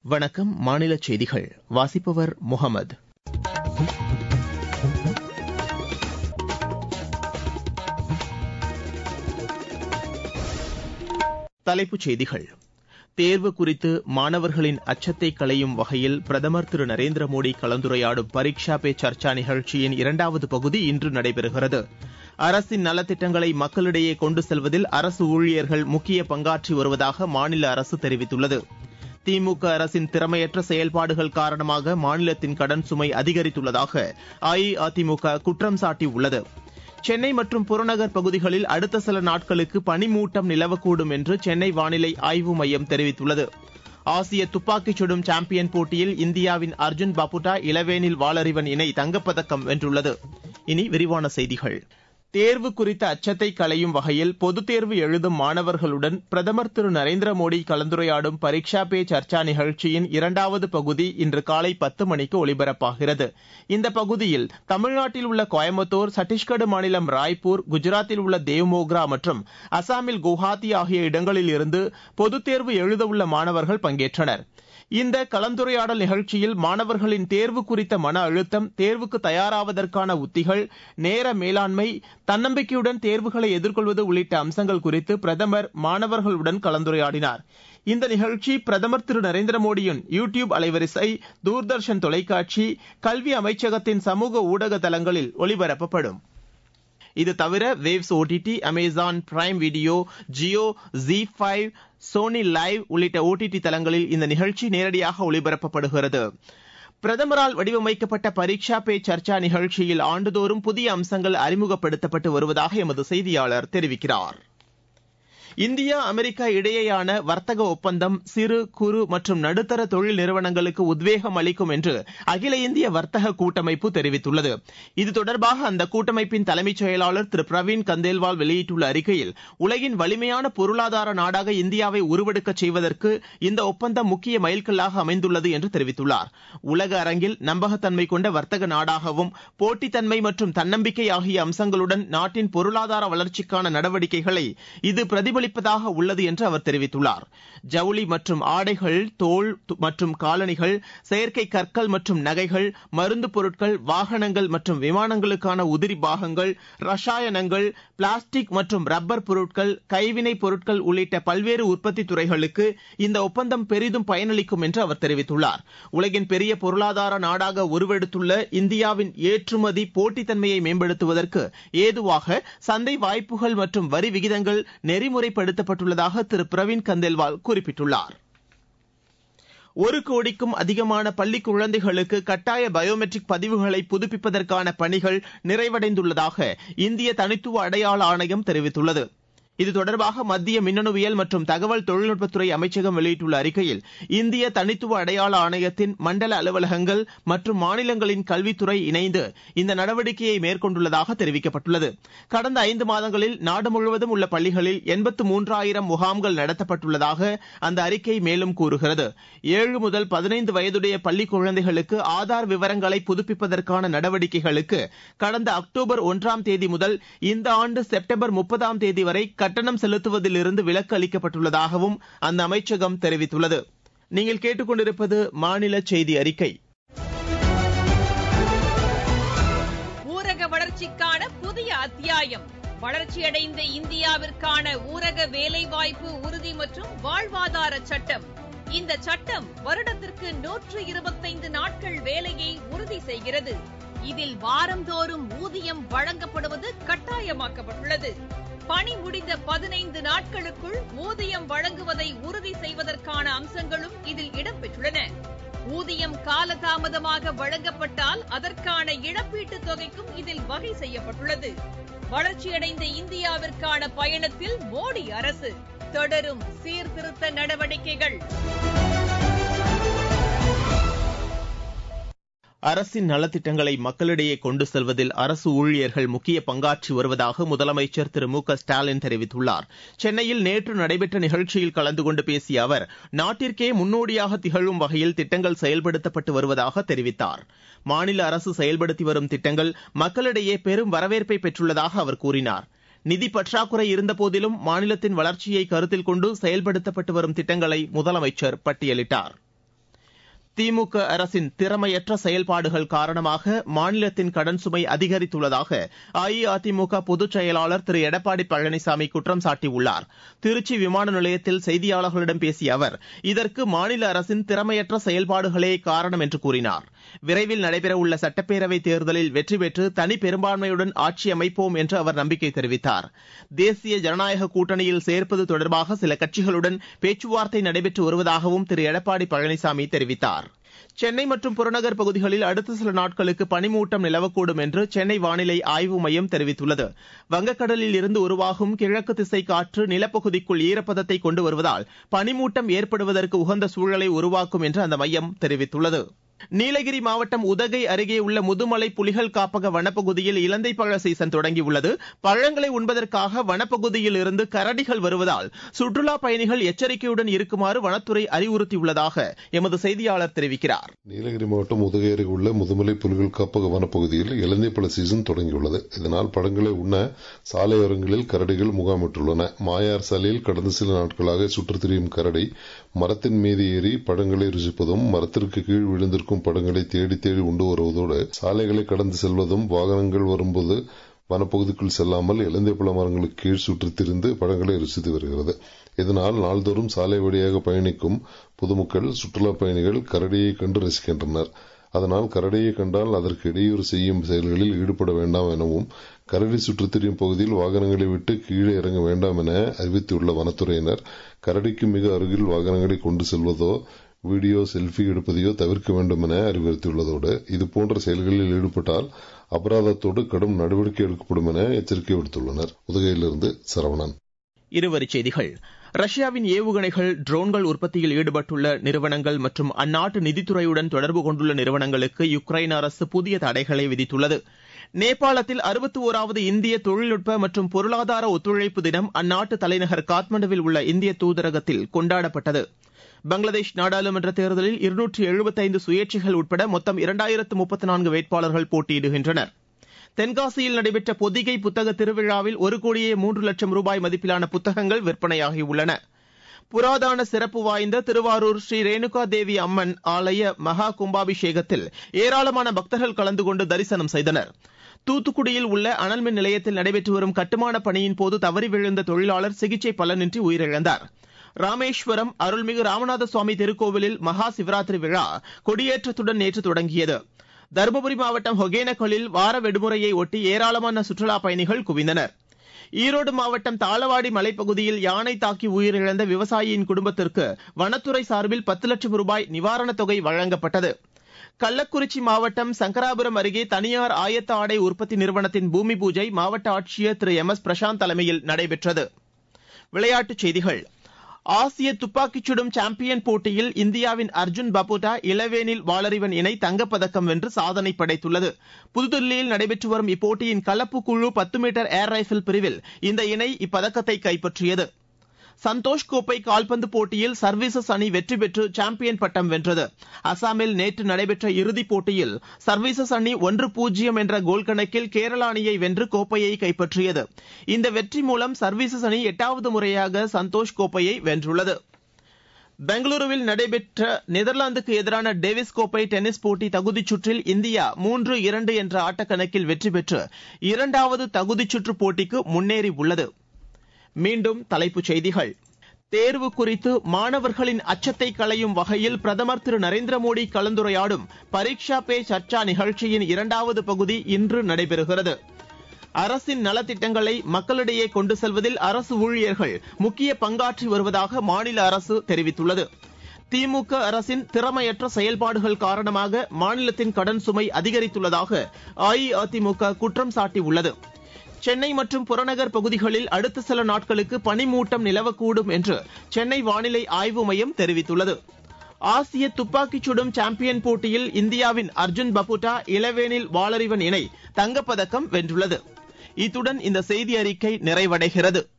வணக்கம் மாநில செய்திகள் வாசிப்பவர் முகமது தலைப்புச் செய்திகள் தேர்வு குறித்து மாணவர்களின் அச்சத்தை களையும் வகையில் பிரதமர் திரு நரேந்திர மோடி கலந்துரையாடும் பரீக்ஷா பே சர்ச்சா நிகழ்ச்சியின் இரண்டாவது பகுதி இன்று நடைபெறுகிறது அரசின் நலத்திட்டங்களை மக்களிடையே கொண்டு செல்வதில் அரசு ஊழியர்கள் முக்கிய பங்காற்றி வருவதாக மாநில அரசு தெரிவித்துள்ளது திமுக அரசின் திறமையற்ற செயல்பாடுகள் காரணமாக மாநிலத்தின் கடன் சுமை அதிகரித்துள்ளதாக அஇஅதிமுக குற்றம் சாட்டியுள்ளது சென்னை மற்றும் புறநகர் பகுதிகளில் அடுத்த சில நாட்களுக்கு பனிமூட்டம் நிலவக்கூடும் என்று சென்னை வானிலை ஆய்வு மையம் தெரிவித்துள்ளது ஆசிய துப்பாக்கிச் சுடும் சாம்பியன் போட்டியில் இந்தியாவின் அர்ஜுன் பாபுட்டா இளவேனில் வாளறிவன் இணை தங்கப்பதக்கம் வென்றுள்ளது இனி விரிவான செய்திகள் தேர்வு குறித்த அச்சத்தை களையும் வகையில் பொதுத் தேர்வு எழுதும் மாணவர்களுடன் பிரதமர் திரு நரேந்திர மோடி கலந்துரையாடும் பரீக்ஷா பே சர்ச்சா நிகழ்ச்சியின் இரண்டாவது பகுதி இன்று காலை பத்து மணிக்கு ஒலிபரப்பாகிறது இந்த பகுதியில் தமிழ்நாட்டில் உள்ள கோயம்புத்தூர் சத்தீஸ்கர் மாநிலம் ராய்ப்பூர் குஜராத்தில் உள்ள தேவ்மோக்ரா மற்றும் அசாமில் குவஹாத்தி ஆகிய இடங்களில் இருந்து பொதுத் தேர்வு எழுதவுள்ள மாணவர்கள் பங்கேற்றனர் இந்த கலந்துரையாடல் நிகழ்ச்சியில் மாணவர்களின் தேர்வு குறித்த மன அழுத்தம் தேர்வுக்கு தயாராவதற்கான உத்திகள் நேர மேலாண்மை தன்னம்பிக்கையுடன் தேர்வுகளை எதிர்கொள்வது உள்ளிட்ட அம்சங்கள் குறித்து பிரதமர் மாணவர்களுடன் கலந்துரையாடினார் இந்த நிகழ்ச்சி பிரதமர் திரு நரேந்திர மோடியின் யூ டியூப் அலைவரிசை தூர்தர்ஷன் தொலைக்காட்சி கல்வி அமைச்சகத்தின் சமூக ஊடக தளங்களில் ஒளிபரப்பப்படும் இது தவிர Waves OTT Amazon Prime Video Jio Zee five Sony Liv உள்ளிட்ட ஓடிடி தளங்களில் இந்த நிகழ்ச்சி நேரடியாக ஒளிபரப்பப்படுகிறது பிரதமரால் வடிவமைக்கப்பட்ட பரீக்ஷா பே சர்ச்சா நிகழ்ச்சியில் ஆண்டுதோறும் புதிய அம்சங்கள் அறிமுகப்படுத்தப்பட்டு வருவதாக எமது செய்தியாளர் தெரிவிக்கிறார் இந்தியா அமெரிக்கா இடையேயான வர்த்தக ஒப்பந்தம் சிறு குறு மற்றும் நடுத்தர தொழில் நிறுவனங்களுக்கு உத்வேகம் அளிக்கும் என்று அகில இந்திய வர்த்தக கூட்டமைப்பு தெரிவித்துள்ளது இது தொடர்பாக அந்த கூட்டமைப்பின் தலைமைச் செயலாளர் திரு பிரவீன் கந்தேல்வால் வெளியிட்டுள்ள அறிக்கையில் உலகின் வலிமையான பொருளாதார நாடாக இந்தியாவை உருவெடுக்கச் செய்வதற்கு இந்த ஒப்பந்தம் முக்கிய மைல்கல்லாக அமைந்துள்ளது என்று தெரிவித்துள்ளார் உலக அரங்கில் நம்பகத்தன்மை கொண்ட வர்த்தக நாடாகவும் போட்டித்தன்மை மற்றும் தன்னம்பிக்கை ஆகிய அம்சங்களுடன் நாட்டின் பொருளாதார வளர்ச்சிக்கான நடவடிக்கைகளை இது பிரதிபலி அளிப்பதாக உள்ளது என்று அவர் தெரிவித்துள்ளார் ஜவுளி மற்றும் ஆடைகள் தோல் மற்றும் காலணிகள் செயற்கை கற்கள் மற்றும் நகைகள் மருந்து பொருட்கள் வாகனங்கள் மற்றும் விமானங்களுக்கான உதிரி பாகங்கள் ரசாயனங்கள் பிளாஸ்டிக் மற்றும் ரப்பர் பொருட்கள் கைவினைப் பொருட்கள் உள்ளிட்ட பல்வேறு உற்பத்தி துறைகளுக்கு இந்த ஒப்பந்தம் பெரிதும் பயனளிக்கும் என்று அவர் தெரிவித்துள்ளார் உலகின் பெரிய பொருளாதார நாடாக உருவெடுத்துள்ள இந்தியாவின் ஏற்றுமதி போட்டித்தன்மையை மேம்படுத்துவதற்கு ஏதுவாக சந்தை வாய்ப்புகள் மற்றும் வரி விகிதங்கள் நெறிமுறை படுத்தப்பட்டுள்ளதாக திரு பிரவீன் கந்தேல்வால் குறிப்பிட்டுள்ளார் ஒரு கோடிக்கும் அதிகமான பள்ளி குழந்தைகளுக்கு கட்டாய பயோமெட்ரிக் பதிவுகளை புதுப்பிப்பதற்கான பணிகள் நிறைவடைந்துள்ளதாக இந்திய தனித்துவ அடையாள ஆணையம் தெரிவித்துள்ளது இது தொடர்பாக மத்திய மின்னணுவியல் மற்றும் தகவல் தொழில்நுட்பத்துறை அமைச்சகம் வெளியிட்டுள்ள அறிக்கையில் இந்திய தனித்துவ அடையாள ஆணையத்தின் மண்டல அலுவலகங்கள் மற்றும் மாநிலங்களின் கல்வித்துறை இணைந்து இந்த நடவடிக்கையை மேற்கொண்டுள்ளதாக தெரிவிக்கப்பட்டுள்ளது கடந்த ஐந்து மாதங்களில் நாடு முழுவதும் உள்ள பள்ளிகளில் எண்பத்து மூன்றாயிரம் முகாம்கள் நடத்தப்பட்டுள்ளதாக அந்த அறிக்கை மேலும் கூறுகிறது ஏழு முதல் பதினைந்து வயதுடைய பள்ளி குழந்தைகளுக்கு ஆதார் விவரங்களை புதுப்பிப்பதற்கான நடவடிக்கைகளுக்கு கடந்த அக்டோபர் ஒன்றாம் தேதி முதல் இந்த ஆண்டு செப்டம்பர் முப்பதாம் தேதி வரை கட்டணம் செலுத்துவதிலிருந்து விலக்கு அளிக்கப்பட்டுள்ளதாகவும் அந்த அமைச்சகம் தெரிவித்துள்ளது நீங்கள் கேட்டுக்கொண்டிருப்பது மாநில செய்தி அறிக்கை ஊரக வளர்ச்சிக்கான புதிய அத்தியாயம் வளர்ச்சியடைந்த இந்தியாவிற்கான ஊரக வேலைவாய்ப்பு உறுதி மற்றும் வாழ்வாதார சட்டம் இந்த சட்டம் வருடத்திற்கு நூற்று இருபத்தைந்து நாட்கள் வேலையை உறுதி செய்கிறது இதில் வாரந்தோறும் ஊதியம் வழங்கப்படுவது கட்டாயமாக்கப்பட்டுள்ளது பணி முடிந்த பதினைந்து நாட்களுக்குள் ஊதியம் வழங்குவதை உறுதி செய்வதற்கான அம்சங்களும் இதில் இடம்பெற்றுள்ளன ஊதியம் காலதாமதமாக வழங்கப்பட்டால் அதற்கான இழப்பீட்டுத் தொகைக்கும் இதில் வகை செய்யப்பட்டுள்ளது வளர்ச்சியடைந்த இந்தியாவிற்கான பயணத்தில் மோடி அரசு தொடரும் சீர்திருத்த நடவடிக்கைகள் அரசின் நலத்திட்டங்களை மக்களிடையே கொண்டு செல்வதில் அரசு ஊழியர்கள் முக்கிய பங்காற்றி வருவதாக முதலமைச்சர் திரு மு க ஸ்டாலின் தெரிவித்துள்ளார் சென்னையில் நேற்று நடைபெற்ற நிகழ்ச்சியில் கலந்து கொண்டு பேசிய அவர் நாட்டிற்கே முன்னோடியாக திகழும் வகையில் திட்டங்கள் செயல்படுத்தப்பட்டு வருவதாக தெரிவித்தார் மாநில அரசு செயல்படுத்தி வரும் திட்டங்கள் மக்களிடையே பெரும் வரவேற்பை பெற்றுள்ளதாக அவர் கூறினார் நிதி பற்றாக்குறை இருந்தபோதிலும் மாநிலத்தின் வளர்ச்சியை கருத்தில் கொண்டு செயல்படுத்தப்பட்டு வரும் திட்டங்களை முதலமைச்சர் பட்டியலிட்டார் திமுக அரசின் திறமையற்ற செயல்பாடுகள் காரணமாக மாநிலத்தின் கடன் சுமை அதிகரித்துள்ளதாக அஇஅதிமுக பொதுச் செயலாளர் திரு எடப்பாடி பழனிசாமி குற்றம் சாட்டியுள்ளார் திருச்சி விமான நிலையத்தில் செய்தியாளர்களிடம் பேசிய அவர் இதற்கு மாநில அரசின் திறமையற்ற செயல்பாடுகளே காரணம் என்று கூறினார் விரைவில் நடைபெறவுள்ள சட்டப்பேரவைத் தேர்தலில் வெற்றி பெற்று தனி பெரும்பான்மையுடன் ஆட்சி அமைப்போம் என்று அவர் நம்பிக்கை தெரிவித்தார் தேசிய ஜனநாயக கூட்டணியில் சேர்ப்பது தொடர்பாக சில கட்சிகளுடன் பேச்சுவார்த்தை நடைபெற்று வருவதாகவும் திரு எடப்பாடி பழனிசாமி தெரிவித்தார் சென்னை மற்றும் புறநகர் பகுதிகளில் அடுத்த சில நாட்களுக்கு பனிமூட்டம் நிலவக்கூடும் என்று சென்னை வானிலை ஆய்வு மையம் தெரிவித்துள்ளது வங்கக்கடலில் இருந்து உருவாகும் கிழக்கு திசை காற்று நிலப்பகுதிக்குள் ஈரப்பதத்தை கொண்டு வருவதால் பனிமூட்டம் ஏற்படுவதற்கு உகந்த சூழலை உருவாக்கும் என்று அந்த மையம் தெரிவித்துள்ளது நீலகிரி மாவட்டம் உதகை அருகே உள்ள முதுமலை புலிகள் காப்பக வனப்பகுதியில் இலந்தை பழ சீசன் தொடங்கியுள்ளது பழங்களை உண்பதற்காக வனப்பகுதியில் இருந்து கரடிகள் வருவதால் சுற்றுலா பயணிகள் எச்சரிக்கையுடன் இருக்குமாறு வனத்துறை அறிவுறுத்தியுள்ளதாக எமது செய்தியாளர் தெரிவிக்கிறார் நீலகிரி மாவட்டம் உதகை அருகே உள்ள முதுமலை புலிகள் காப்பக வனப்பகுதியில் இலந்தை பழ சீசன் தொடங்கியுள்ளது இதனால் பழங்களை உண்ண சாலையோரங்களில் கரடிகள் முகாமிட்டுள்ளன மாயார் சாலையில் கடந்த சில நாட்களாக சுற்றித் திரியும் கரடி மரத்தின் மீது ஏறி பழங்களை ருசிப்பதும் மரத்திற்கு கீழ் விழுந்திருக்கும் பழங்களை தேடி தேடி உண்டு வருவதோடு சாலைகளை கடந்து செல்வதும் வாகனங்கள் வரும்போது வனப்பகுதிக்குள் செல்லாமல் இலந்தை பழ மரங்களுக்கு கீழ் சுற்றித் திரிந்து பழங்களை ருசித்து வருகிறது இதனால் நாள்தோறும் சாலை வழியாக பயணிக்கும் பொதுமக்கள் சுற்றுலா பயணிகள் கரடியை கண்டு ரசிக்கின்றனர் அதனால் கரடியை கண்டால் அதற்கு இடையூறு செய்யும் செயல்களில் ஈடுபட வேண்டாம் எனவும் கரடி சுற்றித் திரியும் பகுதியில் வாகனங்களை விட்டு கீழே இறங்க வேண்டாம் என அறிவித்துள்ள வனத்துறையினர் கரடிக்கு மிக அருகில் வாகனங்களை கொண்டு செல்வதோ வீடியோ செல்ஃபி எடுப்பதையோ தவிர்க்க வேண்டும் என அறிவுறுத்தியுள்ளதோடு இதுபோன்ற செயல்களில் ஈடுபட்டால் அபராதத்தோடு கடும் நடவடிக்கை எடுக்கப்படும் என எச்சரிக்கை விடுத்துள்ளனர் உதகையிலிருந்து சரவணன் இருவரிச் செய்திகள் ரஷ்யாவின் ஏவுகணைகள் ட்ரோன்கள் உற்பத்தியில் ஈடுபட்டுள்ள நிறுவனங்கள் மற்றும் அந்நாட்டு நிதித்துறையுடன் தொடர்பு கொண்டுள்ள நிறுவனங்களுக்கு யுக்ரைன் அரசு புதிய தடைகளை விதித்துள்ளது நேபாளத்தில் அறுபத்தி ஓராவது இந்திய தொழில்நுட்ப மற்றும் பொருளாதார ஒத்துழைப்பு தினம் அந்நாட்டு தலைநகர் காத்மண்டுவில் உள்ள இந்திய தூதரகத்தில் கொண்டாடப்பட்டது பங்களாதேஷ் நாடாளுமன்ற தேர்தலில் இருநூற்றி எழுபத்தைந்து சுயேட்சைகள் உட்பட மொத்தம் இரண்டாயிரத்து முப்பத்தி நான்கு வேட்பாளர்கள் போட்டியிடுகின்றனர் தென்காசியில் நடைபெற்ற பொதிகை புத்தக திருவிழாவில் ஒரு கோடியே மூன்று லட்சம் ரூபாய் மதிப்பிலான புத்தகங்கள் விற்பனையாகியுள்ளன புராதான சிறப்பு வாய்ந்த திருவாரூர் ஸ்ரீ ரேணுகா தேவி அம்மன் ஆலய மகா கும்பாபிஷேகத்தில் ஏராளமான பக்தர்கள் கலந்து கொண்டு தரிசனம் செய்தனர் தூத்துக்குடியில் உள்ள அனல்மின் நிலையத்தில் நடைபெற்று வரும் கட்டுமான பணியின் போது தவறி விழுந்த தொழிலாளர் சிகிச்சை பலனின்றி உயிரிழந்தார் ராமேஸ்வரம் அருள்மிகு ராமநாத சுவாமி திருக்கோவிலில் மகா சிவராத்திரி விழா கொடியேற்றத்துடன் நேற்று தொடங்கியது தருமபுரி மாவட்டம் ஒகேனக்கலில் வார விடுமுறையை ஒட்டி ஏராளமான சுற்றுலாப் பயணிகள் குவிந்தனர் ஈரோடு மாவட்டம் தாளவாடி மலைப்பகுதியில் யானை தாக்கி உயிரிழந்த விவசாயியின் குடும்பத்திற்கு வனத்துறை சார்பில் பத்து லட்சம் ரூபாய் நிவாரணத் தொகை வழங்கப்பட்டது கள்ளக்குறிச்சி மாவட்டம் சங்கராபுரம் அருகே தனியார் ஆயத்த ஆடை உற்பத்தி நிறுவனத்தின் பூமி பூஜை மாவட்ட ஆட்சியர் திரு எம் எஸ் பிரசாந்த் தலைமையில் நடைபெற்றது விளையாட்டுச் செய்திகள் ஆசிய துப்பாக்கிச் சுடும் சாம்பியன் போட்டியில் இந்தியாவின் அர்ஜுன் பபுட்டா இளவேனில் வாளறிவன் இணை தங்கப்பதக்கம் வென்று சாதனை படைத்துள்ளது புதுதில்லியில் நடைபெற்று வரும் இப்போட்டியின் கலப்பு குழு பத்து மீட்டர் ஏர் ரைபிள் பிரிவில் இந்த இணை இப்பதக்கத்தை கைப்பற்றியது சந்தோஷ் கோப்பை கால்பந்து போட்டியில் சர்வீசஸ் அணி வெற்றி பெற்று சாம்பியன் பட்டம் வென்றது அசாமில் நேற்று நடைபெற்ற இறுதிப் போட்டியில் சர்வீசஸ் அணி ஒன்று பூஜ்ஜியம் என்ற கோல் கணக்கில் கேரள அணியை வென்று கோப்பையை கைப்பற்றியது இந்த வெற்றி மூலம் சர்வீசஸ் அணி எட்டாவது முறையாக சந்தோஷ் கோப்பையை வென்றுள்ளது பெங்களூருவில் நடைபெற்ற நெதர்லாந்துக்கு எதிரான டேவிஸ் கோப்பை டென்னிஸ் போட்டி தகுதிச் சுற்றில் இந்தியா மூன்று இரண்டு என்ற ஆட்டக்கணக்கில் வெற்றி பெற்று இரண்டாவது தகுதிச் சுற்று போட்டிக்கு முன்னேறியுள்ளது மீண்டும் தலைப்புச் செய்திகள் தேர்வு குறித்து மாணவர்களின் அச்சத்தை களையும் வகையில் பிரதமர் திரு நரேந்திர மோடி கலந்துரையாடும் பரீட்சா பே சர்ச்சா நிகழ்ச்சியின் இரண்டாவது பகுதி இன்று நடைபெறுகிறது அரசின் நலத்திட்டங்களை மக்களிடையே கொண்டு செல்வதில் அரசு ஊழியர்கள் முக்கிய பங்காற்றி வருவதாக மாநில அரசு தெரிவித்துள்ளது திமுக அரசின் திறமையற்ற செயல்பாடுகள் காரணமாக மாநிலத்தின் கடன் சுமை அதிகரித்துள்ளதாக அஇஅதிமுக குற்றம் சாட்டியுள்ளது சென்னை மற்றும் புறநகர் பகுதிகளில் அடுத்த சில நாட்களுக்கு பனிமூட்டம் நிலவக்கூடும் என்று சென்னை வானிலை ஆய்வு மையம் தெரிவித்துள்ளது ஆசிய துப்பாக்கிச் சுடும் சாம்பியன் போட்டியில் இந்தியாவின் அர்ஜுன் பபுட்டா இளவேனில் வாளறிவன் இணை தங்கப்பதக்கம் வென்றுள்ளது இத்துடன் இந்த செய்தி அறிக்கை நிறைவடைகிறது